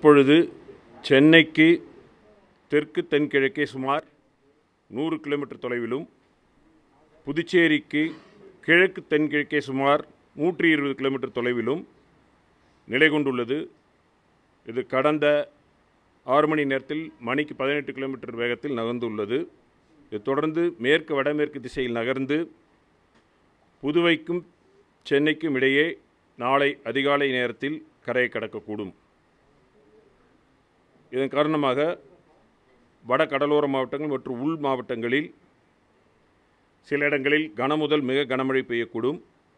இப்பொழுது சென்னைக்கு தெற்கு தென்கிழக்கே சுமார் நூறு கிலோமீட்டர் தொலைவிலும் புதுச்சேரிக்கு கிழக்கு தென்கிழக்கே சுமார் நூற்றி இருபது கிலோமீட்டர் தொலைவிலும் நிலை கொண்டுள்ளது இது கடந்த ஆறு மணி நேரத்தில் மணிக்கு பதினெட்டு கிலோமீட்டர் வேகத்தில் நகர்ந்துள்ளது இது தொடர்ந்து மேற்கு வடமேற்கு திசையில் நகர்ந்து புதுவைக்கும் சென்னைக்கும் இடையே நாளை அதிகாலை நேரத்தில் கரையை கடக்கக்கூடும் இதன் காரணமாக வட கடலோர மாவட்டங்கள் மற்றும் உள் மாவட்டங்களில் சில இடங்களில் கனமுதல் மிக கனமழை பெய்யக்கூடும்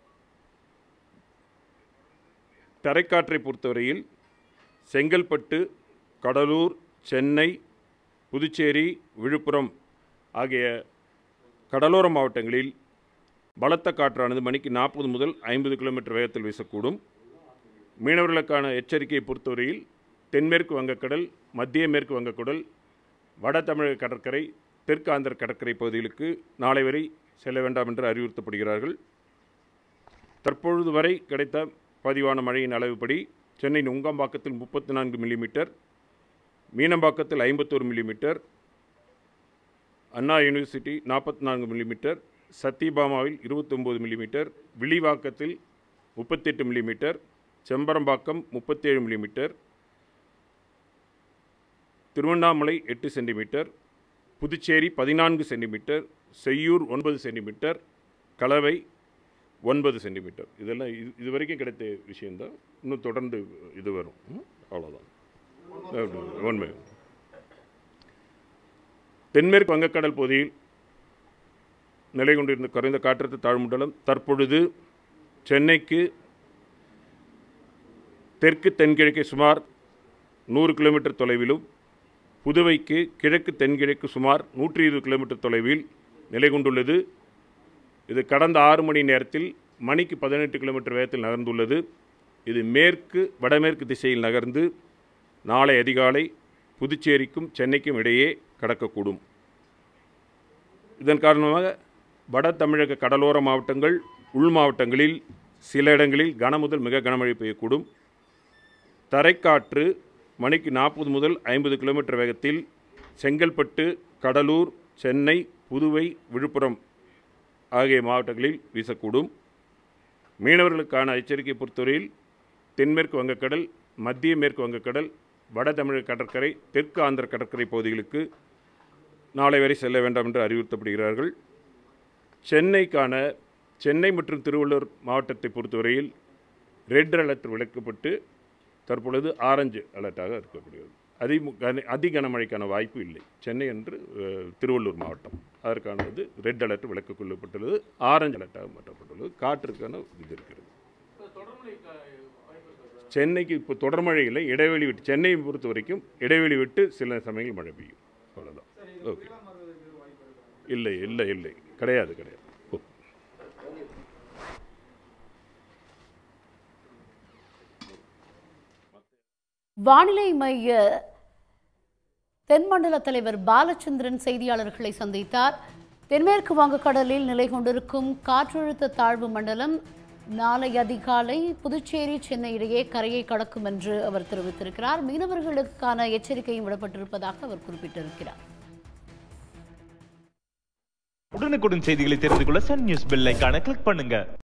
தரைக்காற்றை பொறுத்தவரையில் செங்கல்பட்டு கடலூர் சென்னை புதுச்சேரி விழுப்புரம் ஆகிய கடலோர மாவட்டங்களில் பலத்த காற்றானது மணிக்கு நாற்பது முதல் ஐம்பது கிலோமீட்டர் வேகத்தில் வீசக்கூடும் மீனவர்களுக்கான எச்சரிக்கையை பொறுத்தவரையில் தென்மேற்கு வங்கக்கடல் மத்திய மேற்கு வங்கக்கடல் வட தமிழக கடற்கரை தெற்கு ஆந்திர கடற்கரை பகுதிகளுக்கு நாளை வரை செல்ல வேண்டாம் என்று அறிவுறுத்தப்படுகிறார்கள் தற்பொழுது வரை கிடைத்த பதிவான மழையின் அளவுப்படி சென்னை நுங்கம்பாக்கத்தில் முப்பத்தி நான்கு மில்லிமீட்டர் மீனம்பாக்கத்தில் ஐம்பத்தோரு மில்லிமீட்டர் அண்ணா யூனிவர்சிட்டி நாற்பத்தி நான்கு மில்லிமீட்டர் சத்தியபாமாவில் இருபத்தொம்போது மில்லிமீட்டர் விழிவாக்கத்தில் முப்பத்தெட்டு மில்லிமீட்டர் செம்பரம்பாக்கம் முப்பத்தேழு மில்லிமீட்டர் திருவண்ணாமலை எட்டு சென்டிமீட்டர் புதுச்சேரி பதினான்கு சென்டிமீட்டர் செய்யூர் ஒன்பது சென்டிமீட்டர் கலவை ஒன்பது சென்டிமீட்டர் இதெல்லாம் இது இது வரைக்கும் கிடைத்த விஷயந்தான் இன்னும் தொடர்ந்து இது வரும் ம், அவ்வளோதான் உண்மை தென்மேற்கு வங்கக்கடல் பகுதியில் நிலை கொண்டிருந்த குறைந்த காற்றழுத்த தாழ்மண்டலம் தற்பொழுது சென்னைக்கு தெற்கு தென்கிழக்கே சுமார் நூறு கிலோமீட்டர் தொலைவிலும் புதுவைக்கு கிழக்கு தென்கிழக்கு சுமார் நூற்றி இருபது கிலோமீட்டர் தொலைவில் நிலை கொண்டுள்ளது இது கடந்த ஆறு மணி நேரத்தில் மணிக்கு பதினெட்டு கிலோமீட்டர் வேகத்தில் நகர்ந்துள்ளது இது மேற்கு வடமேற்கு திசையில் நகர்ந்து நாளை அதிகாலை புதுச்சேரிக்கும் சென்னைக்கும் இடையே கடக்கக்கூடும் இதன் காரணமாக வட தமிழக கடலோர மாவட்டங்கள் உள் மாவட்டங்களில் சில இடங்களில் கனமுதல் மிக கனமழை பெய்யக்கூடும் தரைக்காற்று மணிக்கு நாற்பது முதல் ஐம்பது கிலோமீட்டர் வேகத்தில் செங்கல்பட்டு கடலூர் சென்னை புதுவை விழுப்புரம் ஆகிய மாவட்டங்களில் வீசக்கூடும் மீனவர்களுக்கான எச்சரிக்கை பொறுத்தவரையில் தென்மேற்கு வங்கக்கடல் மத்திய மேற்கு வங்கக்கடல் வட தமிழக கடற்கரை தெற்கு ஆந்திர கடற்கரை பகுதிகளுக்கு நாளை வரை செல்ல வேண்டாம் என்று அறிவுறுத்தப்படுகிறார்கள் சென்னைக்கான சென்னை மற்றும் திருவள்ளூர் மாவட்டத்தை பொறுத்தவரையில் ரெட் அலர்ட் விளக்கப்பட்டு தற்பொழுது ஆரஞ்சு அலர்ட்டாக இருக்கக்கூடியது அதி கன- அதி கனமழைக்கான வாய்ப்பு இல்லை சென்னை என்று அஹ், திருவள்ளூர் மாவட்டம் அதற்கான இது ரெட் அலர்ட் விளக்கு கொள்ளப்பட்டுள்ளது ஆரஞ்சு அலர்ட்டாக மாற்றப்பட்டுள்ளது காற்றுக்கான இது இருக்கிறது சென்னைக்கு இப்போ தொடர்மழை இல்லை இடைவெளி விட்டு சென்னையை பொறுத்த வரைக்கும் இடைவெளி விட்டு சில சமயங்கள் மழை பெய்யும் அவ்வளோதான் ஓகே இல்லை இல்லை இல்லை கிடையாது கிடையாது ஓ. வானிலை மைய தென்மண்டல தலைவர் பாலச்சந்திரன் செய்தியாளர்களை சந்தித்தார் தென்மேற்கு வங்கக்கடலில் நிலை கொண்டிருக்கும் காற்றழுத்த தாழ்வு மண்டலம் நாளை அதிகாலை புதுச்சேரி சென்னை இடையே கரையை கடக்கும் என்று அவர் தெரிவித்திருக்கிறார் மீனவர்களுக்கான எச்சரிக்கையும் விடப்பட்டிருப்பதாக அவர் குறிப்பிட்டிருக்கிறார் உடனுக்குடன் செய்திகளை தெரிந்து கொள்ள சன் நியூஸ் பெல் ஐகானை கிளிக் பண்ணுங்க